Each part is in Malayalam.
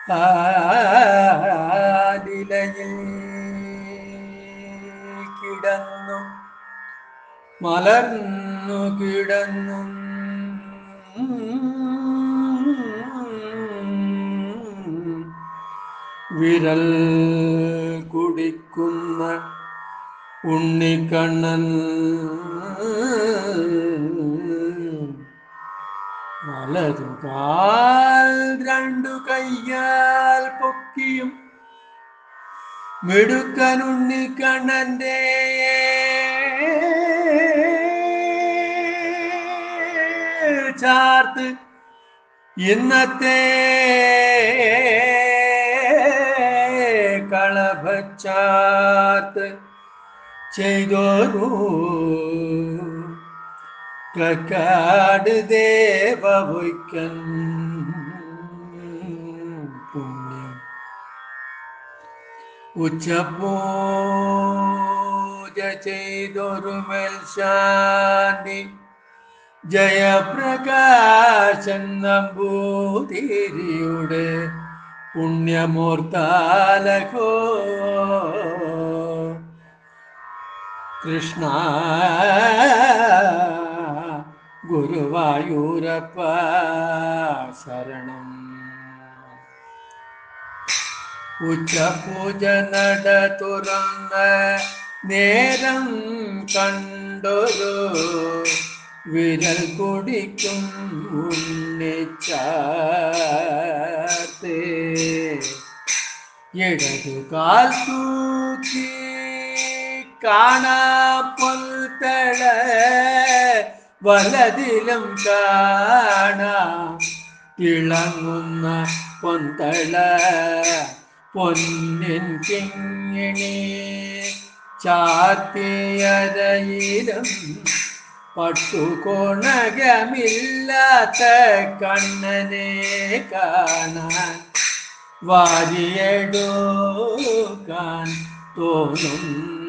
ആലിലയിൽ കിടന്നു മലർന്നു കിടന്നും വിരൽ കുടിക്കുന്ന ഉണ്ണിക്കണ്ണൻ വലതുകാൽ രണ്ടു കയ്യാൽ പൊക്കിയും മിടുക്കനുണ്ണിക്കണ്ണന്റെ ചാർത്ത് ഇന്നത്തെ കളഭച്ചാർത്ത് ചെയ്തോരു കക്കാട് ദേവവയ്ക്കൻ പുണ്യം ഉച്ചപൂജ ചെയ്തൊരു മേൽശാന്തി ജയപ്രകാശൻ നമ്പൂതിരിയുടെ പുണ്യമൂർത്താലകോ കൃഷ്ണ ഗുരുവായൂരപ്പ ശരണം ഉച്ചപൂജ നട തുറന്ന നേരം കണ്ടൊരു വിരൽ കുടിക്കും ഉണ്ണിച്ചാത്തേ ഇടതു കാൽ തൂക്കി കാണാ പൊൽത്തള വലതിലും കാണാം തിളങ്ങുന്ന പൊന്തള പൊന്നിൻ കിങ്ങിണി ചാത്തിയരയിലും പട്ടുകോണകമില്ലാത്ത കണ്ണനെ കാണാൻ വാരിയെടുക്കാൻ തോന്നും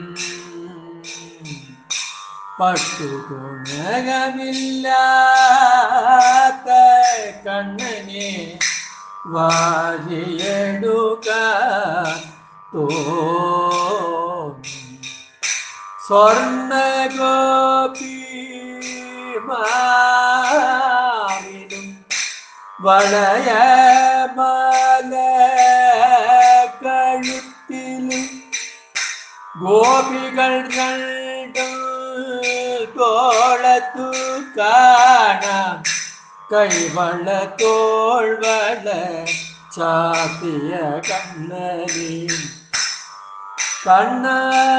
പട്ടുകോണകമില്ലാത്ത കണ്ണനെ വാരിയെടുക്കാൻ തോന്നും സ്വർണഗോപിമാരിലും വളയമല കഴുത്തിലും ഗോപികൾ രണ്ടും തോളത്തു കാണാം കൈവള തോൾവള ചാത്തിയ കണ്ണരി കണ്ണ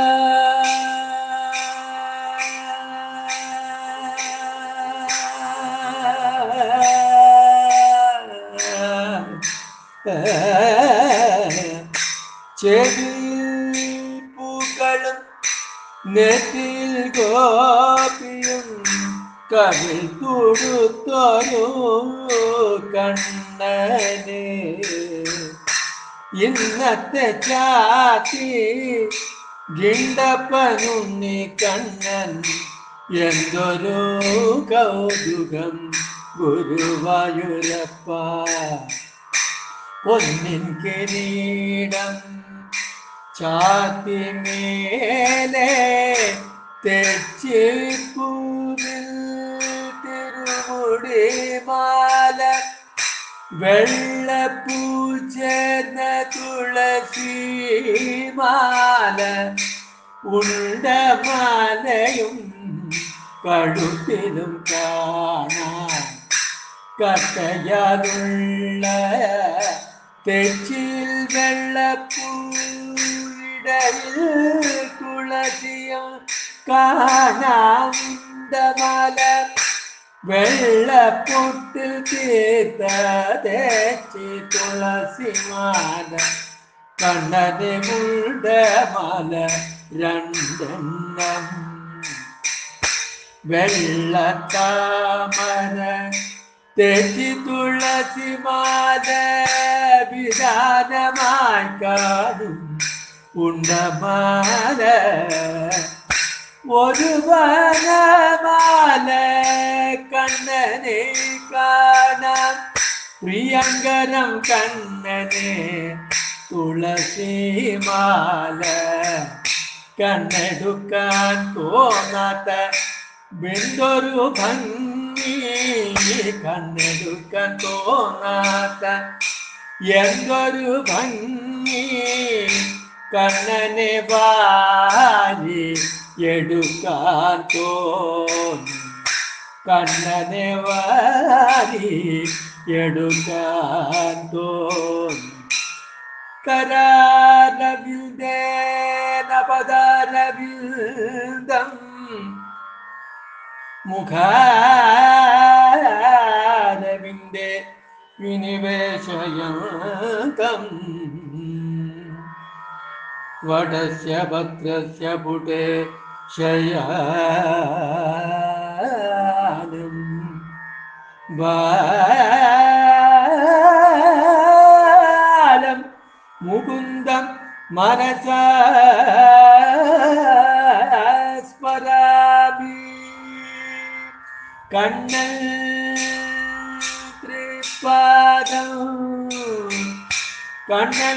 ചെവിയിൽ പൂക്കളും നെറ്റിൽ ഗോപിയും കവിൽ കൊടുത്തൊരു കണ്ണന് ഇന്നത്തെ ചാത്തി ഗിണ്ടപ്പനുണ്ണി കണ്ണൻ എന്തൊരു കൗതുകം ഗുരുവായൂരപ്പ പൊന്നിൻ കിരീടം ചാത്തി മേലെ തെച്ചിപ്പൂവിൽ തിരുമുടി മാല വെള്ളപ്പൂച്ചേർന്ന തുളസി മാല ഉണ്ടമാലയും കഴുത്തിലും കാണാൻ കട്ടയാലുള്ള തെച്ചിൽ വെള്ളപ്പൂയിടയിൽ തുളസിയും കാണാന്തമാല വെള്ളപ്പൊട്ടിൽ തീർത്ത തേച്ചി തുളസിമാല കണ്ണനെ മുണ്ടമാല രണ്ടെണ്ണം വെള്ളത്താമര തെറ്റി തുളസിമാല വിധാനമായി കാണും ഉണ്ടമാല ഒരു വനമാല കണ്ണനെ കാണാൻ പ്രിയങ്കരം കണ്ണനെ തുളസിമാല കണ്ണെടുക്കാൻ തോന്നാത്ത ബിന്ദൊരു ഭംഗി കണ്ണെടുക്കാൻ തോന്നാത്ത എന്തൊരു ഭംഗി കണ്ണനെ വാരി എടുക്കാൻ തോന്നി കണ്ണനെ വാരി എടുക്കാൻ തോന്നി കരാരവിന്ദേന പദാരവിന്ദം മുഖാരവിന്ദേ വിനിവേശയന്തം വടസ്യ ഭദ്രസ്യ പുടേ ശയാനം ബാലം മുകുന്ദം മനസ സ്മരാമി കണ്ണൽ ത്രിപാദം കണ്ണൽ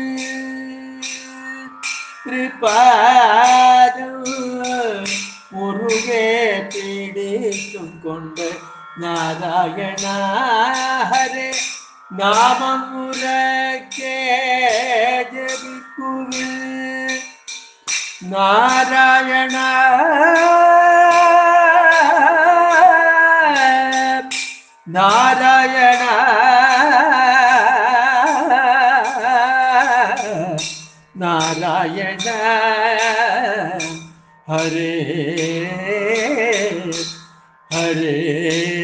ത്രിപാദം മുറുകെ പിടിച്ചും കൊണ്ട് നാരായണ ഹരേ നാമം മുറക്കെ ജപിക്കുവിൽ നാരായണ നാരായണ നാരായണ ഹരേ ഹരേ